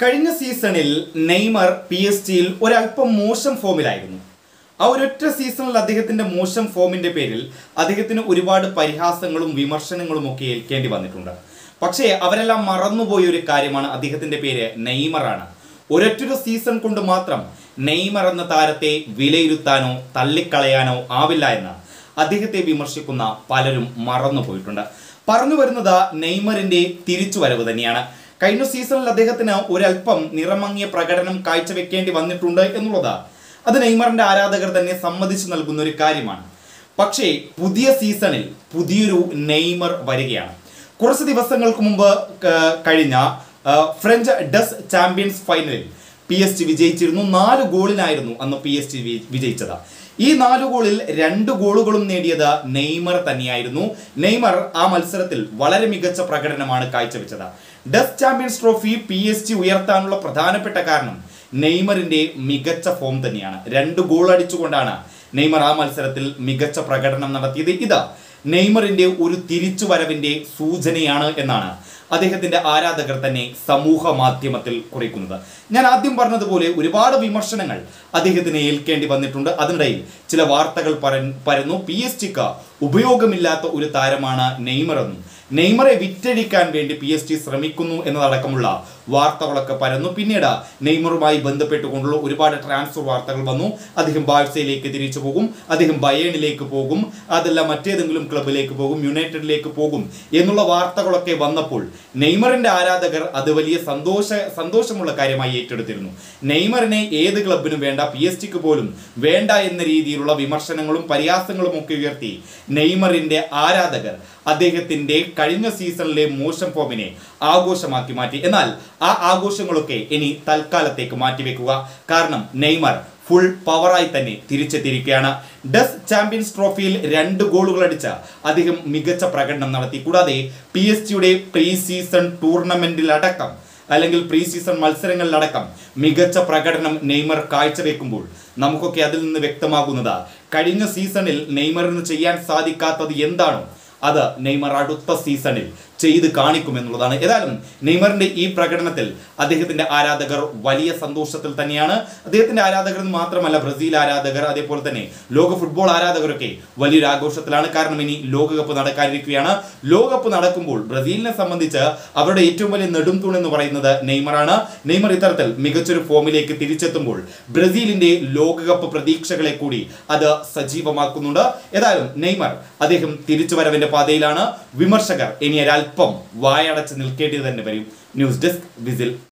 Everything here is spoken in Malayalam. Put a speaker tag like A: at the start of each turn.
A: കഴിഞ്ഞ സീസണിൽ നെയ്മർ പി എസ് ജിയിൽ ഒരല്പം മോശം ഫോമിലായിരുന്നു ആ ഒരൊറ്റ സീസണിൽ അദ്ദേഹത്തിന്റെ മോശം ഫോമിന്റെ പേരിൽ അദ്ദേഹത്തിന് ഒരുപാട് പരിഹാസങ്ങളും വിമർശനങ്ങളും ഒക്കെ ഏൽക്കേണ്ടി വന്നിട്ടുണ്ട് പക്ഷേ അവരെല്ലാം മറന്നുപോയ ഒരു കാര്യമാണ് അദ്ദേഹത്തിന്റെ പേര് നെയ്മറാണ് ഒരൊറ്റൊരു സീസൺ കൊണ്ട് മാത്രം നെയ്മർ എന്ന താരത്തെ വിലയിരുത്താനോ തള്ളിക്കളയാനോ ആവില്ല എന്ന് അദ്ദേഹത്തെ വിമർശിക്കുന്ന പലരും മറന്നുപോയിട്ടുണ്ട് പറഞ്ഞു വരുന്നത് നെയ്മറിന്റെ തിരിച്ചുവരവ് തന്നെയാണ് കഴിഞ്ഞ സീസണിൽ അദ്ദേഹത്തിന് ഒരല്പം നിറമങ്ങിയ പ്രകടനം കാഴ്ചവെക്കേണ്ടി വന്നിട്ടുണ്ട് എന്നുള്ളത് അത് നെയ്മറിന്റെ ആരാധകർ തന്നെ സമ്മതിച്ചു നൽകുന്ന ഒരു കാര്യമാണ് പക്ഷേ പുതിയ സീസണിൽ പുതിയൊരു നെയ്മർ വരികയാണ് കുറച്ച് ദിവസങ്ങൾക്ക് മുമ്പ് ക- കഴിഞ്ഞ ആ, ഫ്രഞ്ച് ഡസ് ചാമ്പ്യൻസ് ഫൈനലിൽ പി എസ് ജി വിജയിച്ചിരുന്നു നാല് ഗോളിനായിരുന്നു അന്ന് പി എസ് ജി വിജയിച്ചത് ഈ നാല് ഗോളിൽ രണ്ട് ഗോളുകളും നേടിയത് നെയ്മർ തന്നെയായിരുന്നു നെയ്മർ ആ മത്സരത്തിൽ വളരെ മികച്ച പ്രകടനമാണ് കാഴ്ചവെച്ചത് des champions trophy P S G ഉയർത്താനുള്ള പ്രധാനപ്പെട്ട കാരണം നെയ്മറിന്റെ മികച്ച ഫോം തന്നെയാണ് രണ്ട് ഗോൾ അടിച്ചുകൊണ്ടാണ് നെയ്മർ ആ മത്സരത്തിൽ മികച്ച പ്രകടനം നടത്തിയത് ഇത് നെയ്മറിന്റെ ഒരു തിരിച്ചുവരവിന്റെ സൂചനയാണ് എന്നാണ് അദ്ദേഹത്തിന്റെ ആരാധകർ തന്നെ സമൂഹ മാധ്യമത്തിൽ കുറിക്കുന്നത് ഞാൻ ആദ്യം പറഞ്ഞതുപോലെ ഒരുപാട് വിമർശനങ്ങൾ അദ്ദേഹത്തിന് ഏൽക്കേണ്ടി വന്നിട്ടുണ്ട് അതിനിടയിൽ ചില വാർത്തകൾ പറ- പരന്നു പി എസ് ടിക്ക് ഉപയോഗമില്ലാത്ത ഒരു താരമാണ് നെയ്മർ എന്നും നെയ്മറെ വിറ്റഴിക്കാൻ വേണ്ടി പി എസ് ടി ശ്രമിക്കുന്നു എന്നതടക്കമുള്ള വാർത്തകളൊക്കെ പരന്നു പിന്നീട് നെയ്മറുമായി ബന്ധപ്പെട്ടുകൊണ്ടുള്ള ഒരുപാട് ട്രാൻസ്ഫർ വാർത്തകൾ വന്നു അദ്ദേഹം ബാഴ്സയിലേക്ക് തിരിച്ചു പോകും അദ്ദേഹം ബയേണിലേക്ക് പോകും അതല്ല മറ്റേതെങ്കിലും ക്ലബിലേക്ക് പോകും യുണൈറ്റഡിലേക്ക് പോകും എന്നുള്ള വാർത്തകളൊക്കെ വന്നപ്പോൾ നെയ്മറിന്റെ ആരാധകർ അത് വലിയ സന്തോഷ സന്തോഷമുള്ള കാര്യമായി ഏറ്റെടുത്തിരുന്നു നെയ്മറിനെ ഏത് ക്ലബിനും വേണ്ട പി എസ് ടിക്ക് പോലും വേണ്ട എന്ന രീതിയിലുള്ള വിമർശനങ്ങളും പരിഹാസങ്ങളും ഒക്കെ ഉയർത്തി നെയ്മറിന്റെ ആരാധകർ അദ്ദേഹത്തിന്റെ കഴിഞ്ഞ സീസണിലെ മോശം ഫോമിനെ ആഘോഷമാക്കി മാറ്റി എന്നാൽ ആ ആഘോഷങ്ങളൊക്കെ ഇനി തൽക്കാലത്തേക്ക് മാറ്റിവെക്കുക കാരണം നെയ്മർ ഫുൾ പവറായി തന്നെ തിരിച്ചെത്തിയിരിക്കുകയാണ് ഡസ് ചാമ്പ്യൻസ് ട്രോഫിയിൽ രണ്ട് ഗോളുകൾ അടിച്ച അദ്ദേഹം മികച്ച പ്രകടനം നടത്തി കൂടാതെ പി എസ് ജിയുടെ പ്രീ സീസൺ ടൂർണമെന്റിലടക്കം അല്ലെങ്കിൽ പ്രീ സീസൺ മത്സരങ്ങളിലടക്കം മികച്ച പ്രകടനം നെയ്മർ കാഴ്ചവെക്കുമ്പോൾ നമുക്കൊക്കെ അതിൽ നിന്ന് വ്യക്തമാകുന്നത് കഴിഞ്ഞ സീസണിൽ നെയ്മറിന് ചെയ്യാൻ സാധിക്കാത്തത് എന്താണോ അത് നെയ്മർ അടുത്ത സീസണിൽ ചെയ്ത് കാണിക്കുമെന്നുള്ളതാണ് ഏതായാലും നെയ്മറിന്റെ ഈ പ്രകടനത്തിൽ അദ്ദേഹത്തിന്റെ ആരാധകർ വലിയ സന്തോഷത്തിൽ തന്നെയാണ് അദ്ദേഹത്തിന്റെ ആരാധകർ എന്ന് മാത്രമല്ല ബ്രസീൽ ആരാധകർ അതേപോലെ തന്നെ ലോക ഫുട്ബോൾ ആരാധകരൊക്കെ വലിയൊരു ആഘോഷത്തിലാണ് കാരണം ഇനി ലോകകപ്പ് നടക്കാനിരിക്കുകയാണ് ലോകകപ്പ് നടക്കുമ്പോൾ ബ്രസീലിനെ സംബന്ധിച്ച് അവരുടെ ഏറ്റവും വലിയ നെടും തൂൺ എന്ന് പറയുന്നത് നെയ്മറാണ് നെയ്മർ ഇത്തരത്തിൽ മികച്ചൊരു ഫോമിലേക്ക് തിരിച്ചെത്തുമ്പോൾ ബ്രസീലിന്റെ ലോകകപ്പ് പ്രതീക്ഷകളെ കൂടി അത് സജീവമാക്കുന്നുണ്ട് ഏതായാലും നെയ്മർ അദ്ദേഹം തിരിച്ചുവരവിന്റെ പാതയിലാണ് വിമർശകർ ഇനി ഒരല്പം വായടച്ച് നിൽക്കേണ്ടി തന്നെ വരും ന്യൂസ് ഡെസ്ക് വിസിൽ